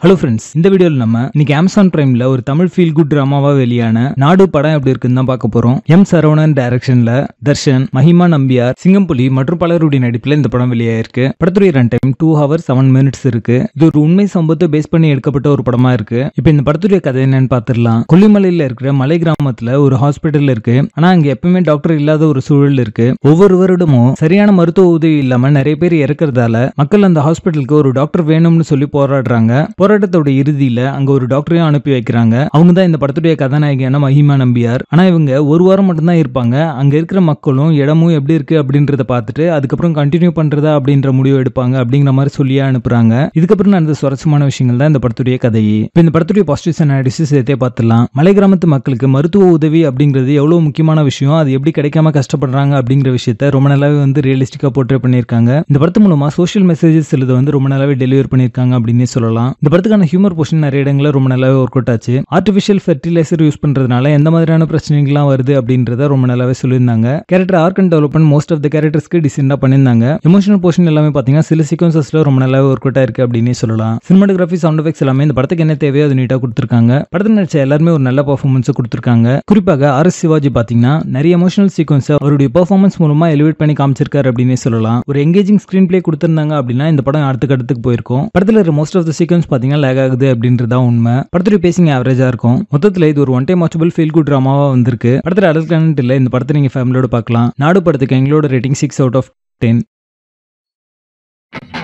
hello friends இந்த வீடியோவில் நம்ம இன்னைக்கு அமேசான் பிரைம்ல ஒரு தமிழ் ஃபீல் குட் ட்ராமாவா வெளியான நாடு படம் எப்படி இருக்குன்னு தான் பார்க்க போறோம் எம் சரவணன் டைரக்ஷன்ல தர்ஷன் மஹிமா நம்பியார் சிங்கம்புலி மற்றும் பலருடைய நடிப்புல இந்த படம் வெளியாயிருக்கு படத்துடைய run time two hour seven minutes இருக்கு இது ஒரு உண்மை சம்பவத்தை பேஸ் பண்ணி எடுக்கப்பட்ட ஒரு படமா இருக்கு இப்போ இந்த படத்துடைய கதை என்னன்னு பார்த்துடலாம் கொல்லிமலையில இருக்கிற மலை கிராமத்துல ஒரு ஹாஸ்பிட்டல் இருக்கு ஆனா அங்க எப்பவுமே டாக்டர் இல்லாத ஒரு சூழல் இருக்கு ஒவ்வொரு வருடமும் சரியான மருத்துவ உதவி இல்லாம நிறைய பேர் இறக்குறதால மக்கள் அந்த ஹாஸ்பிட்டலுக்கு ஒரு டாக்டர் வேணும்னு சொல்லி போராடுறாங்க போராட்டத்தோட இறுதியில அங்க ஒரு டாக்டரையும் அனுப்பி வைக்கிறாங்க அவங்க தான் இந்த படத்துடைய கதாநாயகியான மஹிமா நம்பியார் ஆனா இவங்க ஒரு வாரம் மட்டும்தான் இருப்பாங்க அங்க இருக்கிற மக்களும் இடமும் எப்படி இருக்கு அப்படின்றத பார்த்துட்டு அதுக்கப்புறம் கண்டினியூ பண்றதா அப்படின்ற முடிவு எடுப்பாங்க அப்படிங்கிற மாதிரி சொல்லியே அனுப்புறாங்க இதுக்கப்புறம் நடந்த சுவாரஸ்யமான விஷயங்கள் தான் இந்த படத்துடைய கதையே இப்போ இந்த படத்துடைய பாசிட்டிவ்ஸ் அனாலிசிஸ் சேர்த்தே பார்த்துலாம் மலை கிராமத்து மக்களுக்கு மருத்துவ உதவி அப்படிங்கிறது எவ்வளவு முக்கியமான விஷயம் அது எப்படி கிடைக்காம கஷ்டப்படுறாங்க அப்படிங்கிற விஷயத்த ரொம்ப நல்லாவே வந்து ரியலிஸ்டிக்கா போர்ட்ரே பண்ணியிருக்காங்க இந்த படத்து மூலமா சோஷியல் மெசேஜஸ் எழுத வந்து ரொம்ப நல்லாவே டெலிவர் பண்ணியிருக்காங்க அப்படின்னே சொல்லலாம் இந்த படத்துக்கான ஹியூமர் போர்ஷன் நிறைய இடங்களில் ரொம்ப நல்லாவே ஒர்க் அவுட் ஆச்சு ஆர்டிஃபிஷியல் ஃபெர்டிலைசர் யூஸ் பண்றதுனால எந்த மாதிரியான பிரச்சனைகள்லாம் வருது அப்படின்றத ரொம்ப நல்லாவே சொல்லியிருந்தாங்க character arc and development most of the கேரக்டர்ஸ்க்கு டிசென்டா பண்ணியிருந்தாங்க எமோஷனல் போர்ஷன் எல்லாமே பார்த்தீங்கன்னா சில சீக்வன்சஸ்ல ரொம்ப நல்லாவே ஒர்க் அவுட் ஆயிருக்கு அப்படின்னே சொல்லலாம் சினிமாட்டோகிராஃபி சவுண்ட் எஃபெக்ட்ஸ் எல்லாமே இந்த படத்துக்கு என்ன தேவையோ அது நீட்டாக கொடுத்துருக்காங்க படத்தில் நடிச்ச எல்லாருமே ஒரு நல்ல பர்ஃபார்மன்ஸ் கொடுத்துருக்காங்க குறிப்பாக ஆர் எஸ் சிவாஜி பார்த்தீங்கன்னா நிறைய எமோஷனல் சீக்வன்ஸ் அவருடைய பெர்ஃபார்மன்ஸ் மூலமா எலிவேட் பண்ணி காமிச்சிருக்காரு அப்படின்னே சொல்லலாம் ஒரு எங்கேஜிங் ஸ்கிரீன் பிளே கொடுத்திருந்தாங்க அப்படின்னா இந்த படம் அடுத்த கட்டத்துக்கு போயிருக்கும் படத்தில் இருக்கிற மோஸ்ட் ஆஃப் த சீக்வன்ஸ் பார்த்தீங்கன்னா லேக் ஆகுது அப்படின்றதா உண்மை படத்துடைய பேசிங் ஆவரேஜா இருக்கும் மொத்தத்தில் இது ஒரு one time watchable feel good ட்ராமாவா வந்திருக்கு படத்தில் அடல் கனெக்ட் இல்லை இந்த படத்தை நீங்க ஃபேமிலியோட பார்க்கலாம் நாடு படத்துக்கு எங்களோட rating six out of ten